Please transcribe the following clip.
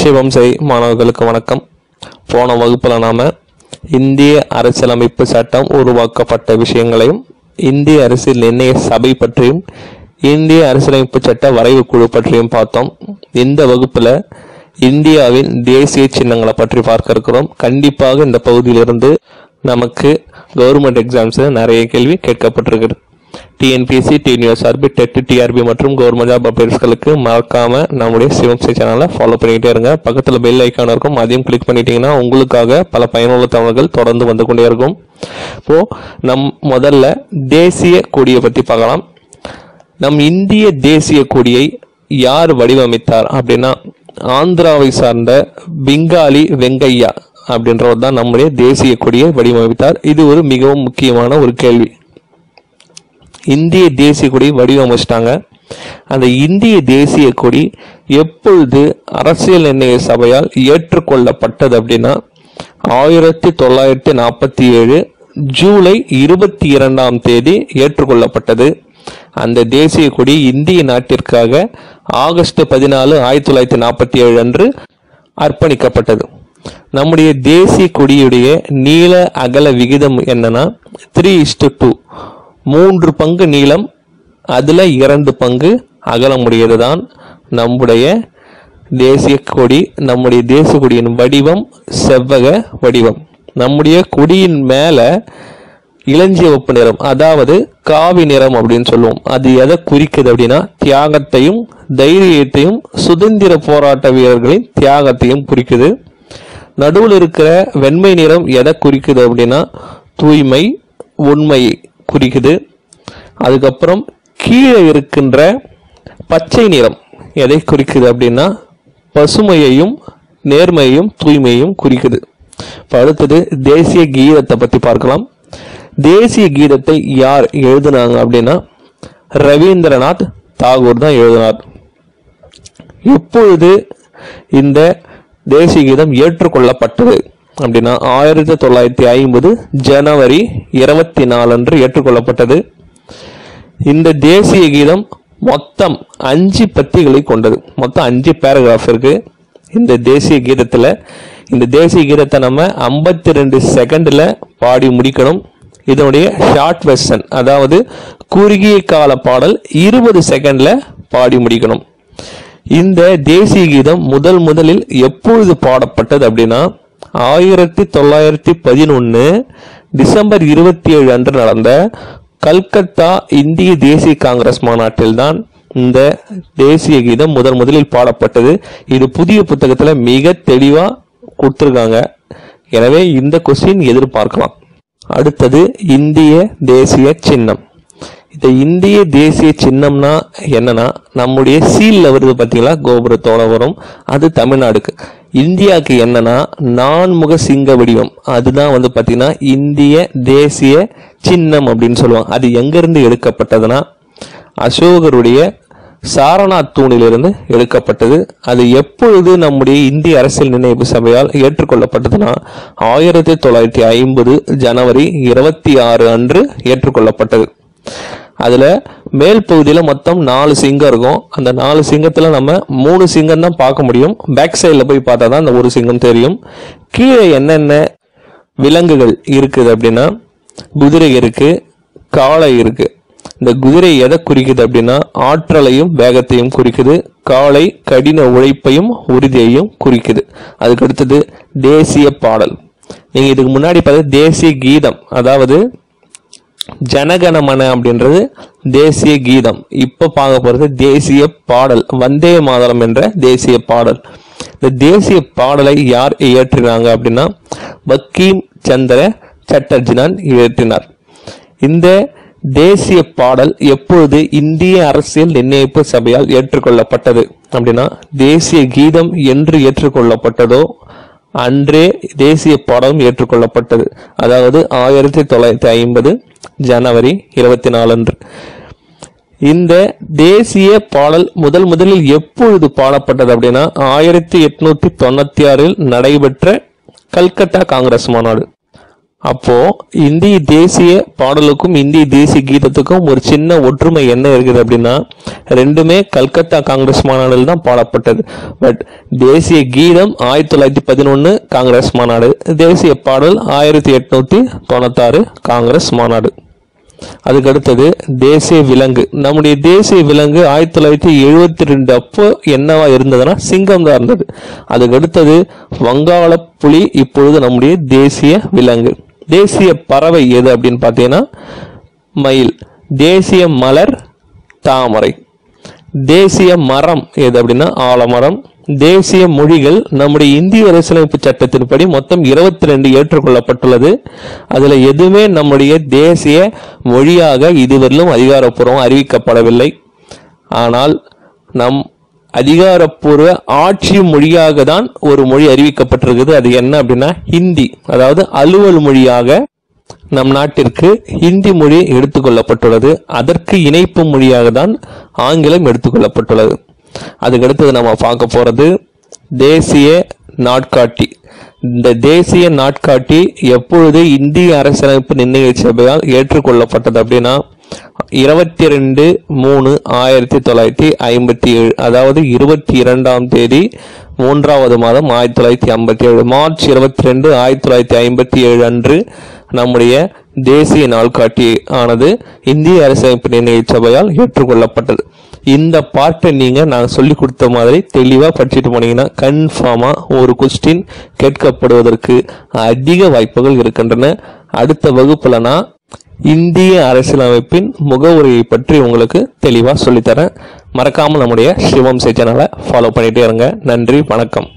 சிவம் செய் மாணவர்களுக்கு வணக்கம் போன வகுப்பில் நாம இந்திய அரசியலமைப்பு சட்டம் உருவாக்கப்பட்ட விஷயங்களையும் இந்திய அரசியல் நிர்ணய சபை பற்றியும் இந்திய அரசியலமைப்பு சட்ட வரைவு குழு பற்றியும் பார்த்தோம் இந்த வகுப்புல இந்தியாவின் தேசிய சின்னங்களை பற்றி பார்க்க இருக்கிறோம் கண்டிப்பாக இந்த பகுதியிலிருந்து நமக்கு கவர்மெண்ட் எக்ஸாம்ஸ் நிறைய கேள்வி கேட்கப்பட்டிருக்கிறது டிஎன்பிஎஸ்சி டிஎன்யூஎஸ்ஆர்பி டெட் டிஆர்பி மற்றும் கவர்மெண்ட் ஜாப் அப்டேட்ஸ்களுக்கு மறக்காம நம்முடைய சிவம்சி சேனலை ஃபாலோ பண்ணிக்கிட்டே இருங்க பக்கத்தில் பெல் ஐக்கான் இருக்கும் அதையும் கிளிக் பண்ணிட்டீங்கன்னா உங்களுக்காக பல பயனுள்ள தகவல்கள் தொடர்ந்து வந்து கொண்டே இருக்கும் இப்போ நம் முதல்ல தேசிய கொடியை பற்றி பார்க்கலாம் நம் இந்திய தேசிய கொடியை யார் வடிவமைத்தார் அப்படின்னா ஆந்திராவை சார்ந்த பெங்காலி வெங்கையா அப்படின்றவர் தான் நம்முடைய தேசிய கொடியை வடிவமைத்தார் இது ஒரு மிகவும் முக்கியமான ஒரு கேள்வி இந்திய தேசிய கொடி வடிவமைச்சிட்டாங்க அந்த இந்திய தேசிய கொடி எப்பொழுது அரசியல் நிர்ணய சபையால் ஏற்றுக்கொள்ளப்பட்டது அப்படின்னா ஆயிரத்தி தொள்ளாயிரத்தி நாற்பத்தி ஏழு ஜூலை இருபத்தி இரண்டாம் தேதி ஏற்றுக்கொள்ளப்பட்டது அந்த தேசிய கொடி இந்திய நாட்டிற்காக ஆகஸ்ட் பதினாலு ஆயிரத்தி தொள்ளாயிரத்தி நாற்பத்தி ஏழு அன்று அர்ப்பணிக்கப்பட்டது நம்முடைய தேசிய கொடியுடைய நீள அகல விகிதம் என்னன்னா த்ரீ இஸ்டு டூ மூன்று பங்கு நீளம் அதுல இரண்டு பங்கு அகலமுடையது தான் நம்முடைய தேசிய கொடி நம்முடைய தேசிய கொடியின் வடிவம் செவ்வக வடிவம் நம்முடைய கொடியின் மேல இளஞ்சிவப்பு நிறம் அதாவது காவி நிறம் அப்படின்னு சொல்லுவோம் அது எதை குறிக்குது அப்படின்னா தியாகத்தையும் தைரியத்தையும் சுதந்திர போராட்ட வீரர்களின் தியாகத்தையும் குறிக்குது நடுவில் இருக்கிற வெண்மை நிறம் எதை குறிக்குது அப்படின்னா தூய்மை உண்மையை குறிக்குது அதுக்கப்புறம் கீழே இருக்கின்ற பச்சை நிறம் எதை குறிக்குது அப்படின்னா பசுமையையும் நேர்மையையும் தூய்மையையும் குறிக்குது இப்போ அடுத்தது தேசிய கீதத்தை பற்றி பார்க்கலாம் தேசிய கீதத்தை யார் எழுதினாங்க அப்படின்னா ரவீந்திரநாத் தாகூர் தான் எழுதினார் எப்பொழுது இந்த தேசிய கீதம் ஏற்றுக்கொள்ளப்பட்டது அப்படின்னா ஆயிரத்தி தொள்ளாயிரத்தி ஐம்பது ஜனவரி இருபத்தி நாலு அன்று ஏற்றுக்கொள்ளப்பட்டது இந்த தேசிய கீதம் மொத்தம் அஞ்சு பத்திகளை கொண்டது மொத்தம் அஞ்சு பேராகிராஃப் இருக்கு இந்த தேசிய கீதத்துல இந்த தேசிய கீதத்தை நம்ம ஐம்பத்தி ரெண்டு செகண்ட்ல பாடி முடிக்கணும் இதனுடைய ஷார்ட் வெர்ஷன் அதாவது குறுகிய கால பாடல் இருபது செகண்ட்ல பாடி முடிக்கணும் இந்த தேசிய கீதம் முதல் முதலில் எப்பொழுது பாடப்பட்டது அப்படின்னா ஆயிரத்தி தொள்ளாயிரத்தி பதினொன்னு டிசம்பர் இருபத்தி ஏழு அன்று நடந்த கல்கத்தா இந்திய தேசிய காங்கிரஸ் மாநாட்டில் தான் இந்த தேசிய கீதம் முதல் முதலில் பாடப்பட்டது இது புதிய புத்தகத்துல மிக தெளிவா கொடுத்துருக்காங்க எனவே இந்த கொஸ்டின் எதிர்பார்க்கலாம் அடுத்தது இந்திய தேசிய சின்னம் இந்த இந்திய தேசிய சின்னம்னா என்னன்னா நம்முடைய சீல்ல வருது பார்த்தீங்களா கோபுரத்தோட வரும் அது தமிழ்நாடுக்கு இந்தியாவுக்கு என்னன்னா நான்முக சிங்க வடிவம் அதுதான் வந்து பார்த்தீங்கன்னா இந்திய தேசிய சின்னம் அப்படின்னு சொல்லுவாங்க அது எங்கிருந்து எடுக்கப்பட்டதுன்னா அசோகருடைய சாரநாத் தூணிலிருந்து எடுக்கப்பட்டது அது எப்பொழுது நம்முடைய இந்திய அரசியல் நினைவு சபையால் ஏற்றுக்கொள்ளப்பட்டதுன்னா ஆயிரத்தி தொள்ளாயிரத்தி ஐம்பது ஜனவரி இருபத்தி ஆறு அன்று ஏற்றுக்கொள்ளப்பட்டது அதுல மேல் பகுதியில மொத்தம் நாலு சிங்கம் இருக்கும் அந்த நாலு சிங்கத்துல நம்ம மூணு சிங்கம் தான் பார்க்க முடியும் பேக் சைடில் போய் பார்த்தா தான் அந்த ஒரு சிங்கம் தெரியும் கீழே என்னென்ன விலங்குகள் இருக்குது அப்படின்னா குதிரை இருக்கு காளை இருக்கு இந்த குதிரை எதை குறிக்குது அப்படின்னா ஆற்றலையும் வேகத்தையும் குறிக்குது காளை கடின உழைப்பையும் உறுதியையும் குறிக்குது அதுக்கு அடுத்தது தேசிய பாடல் நீங்க இதுக்கு முன்னாடி பார்த்தா தேசிய கீதம் அதாவது ஜனகணமன அப்படின்றது தேசிய கீதம் இப்ப பார்க்க போறது தேசிய பாடல் வந்தே மாதரம் என்ற தேசிய பாடல் இந்த தேசிய பாடலை யார் இயற்றினாங்க அப்படின்னா பக்கீம் சந்திர சட்டர்ஜி தான் இயற்றினார் இந்த தேசிய பாடல் எப்பொழுது இந்திய அரசியல் நிர்ணயிப்பு சபையால் ஏற்றுக்கொள்ளப்பட்டது அப்படின்னா தேசிய கீதம் என்று ஏற்றுக்கொள்ளப்பட்டதோ அன்றே தேசிய பாடலும் ஏற்றுக்கொள்ளப்பட்டது அதாவது ஆயிரத்தி தொள்ளாயிரத்தி ஐம்பது ஜனவரி இருபத்தி நாலு அன்று இந்த தேசிய பாடல் முதல் முதலில் எப்பொழுது பாடப்பட்டது அப்படின்னா ஆயிரத்தி எட்நூத்தி தொண்ணூத்தி ஆறில் நடைபெற்ற கல்கத்தா காங்கிரஸ் மாநாடு அப்போ இந்திய தேசிய பாடலுக்கும் இந்திய தேசிய கீதத்துக்கும் ஒரு சின்ன ஒற்றுமை என்ன இருக்குது அப்படின்னா ரெண்டுமே கல்கத்தா காங்கிரஸ் மாநாடில் தான் பாடப்பட்டது பட் தேசிய கீதம் ஆயிரத்தி தொள்ளாயிரத்தி பதினொன்று காங்கிரஸ் மாநாடு தேசிய பாடல் ஆயிரத்தி எட்நூத்தி தொண்ணூத்தாறு காங்கிரஸ் மாநாடு அதுக்கு அடுத்தது தேசிய விலங்கு நம்முடைய தேசிய விலங்கு ஆயிரத்தி தொள்ளாயிரத்தி எழுபத்தி ரெண்டு அப்போ என்னவா இருந்ததுன்னா சிங்கம் தான் இருந்தது அதுக்கு அடுத்தது வங்காள புலி இப்பொழுது நம்முடைய தேசிய விலங்கு தேசிய பறவை எது அப்படின்னு பார்த்தீங்கன்னா மயில் தேசிய மலர் தாமரை தேசிய மரம் எது அப்படின்னா ஆலமரம் தேசிய மொழிகள் நம்முடைய இந்திய அரசியலமைப்பு சட்டத்தின்படி மொத்தம் இருபத்தி ரெண்டு ஏற்றுக்கொள்ளப்பட்டுள்ளது அதுல எதுவுமே நம்முடைய தேசிய மொழியாக இதுவரையிலும் அதிகாரப்பூர்வம் அறிவிக்கப்படவில்லை ஆனால் நம் அதிகாரப்பூர்வ ஆட்சி மொழியாக தான் ஒரு மொழி அறிவிக்கப்பட்டிருக்குது அது என்ன அப்படின்னா ஹிந்தி அதாவது அலுவல் மொழியாக நம் நாட்டிற்கு ஹிந்தி மொழி எடுத்துக்கொள்ளப்பட்டுள்ளது அதற்கு இணைப்பு மொழியாக தான் ஆங்கிலம் எடுத்துக்கொள்ளப்பட்டுள்ளது அதுக்கு அடுத்தது நம்ம பார்க்க போறது தேசிய நாட்காட்டி இந்த தேசிய நாட்காட்டி எப்பொழுது இந்திய அரசியலமைப்பு நிர்ணய சபையால் ஏற்றுக்கொள்ளப்பட்டது அப்படின்னா இருபத்தி ரெண்டு மூணு ஆயிரத்தி தொள்ளாயிரத்தி ஐம்பத்தி ஏழு அதாவது இருபத்தி இரண்டாம் தேதி மூன்றாவது மாதம் ஆயிரத்தி தொள்ளாயிரத்தி ஐம்பத்தி ஏழு மார்ச் இருபத்தி ரெண்டு ஆயிரத்தி தொள்ளாயிரத்தி ஐம்பத்தி ஏழு அன்று நம்முடைய தேசிய நாள்காட்டி ஆனது இந்திய அரசியலமைப்பு நிர்ணய சபையால் ஏற்றுக்கொள்ளப்பட்டது இந்த பார்ட்டை நீங்க நான் சொல்லி கொடுத்த மாதிரி தெளிவா படிச்சுட்டு போனீங்கன்னா கன்ஃபார்மா ஒரு கொஸ்டின் கேட்கப்படுவதற்கு அதிக வாய்ப்புகள் இருக்கின்றன அடுத்த வகுப்புல நான் இந்திய அரசியலமைப்பின் முகவுரையை பற்றி உங்களுக்கு தெளிவா சொல்லித்தரேன் மறக்காம நம்முடைய சிவம் சேனலை ஃபாலோ பண்ணிட்டே இருங்க நன்றி வணக்கம்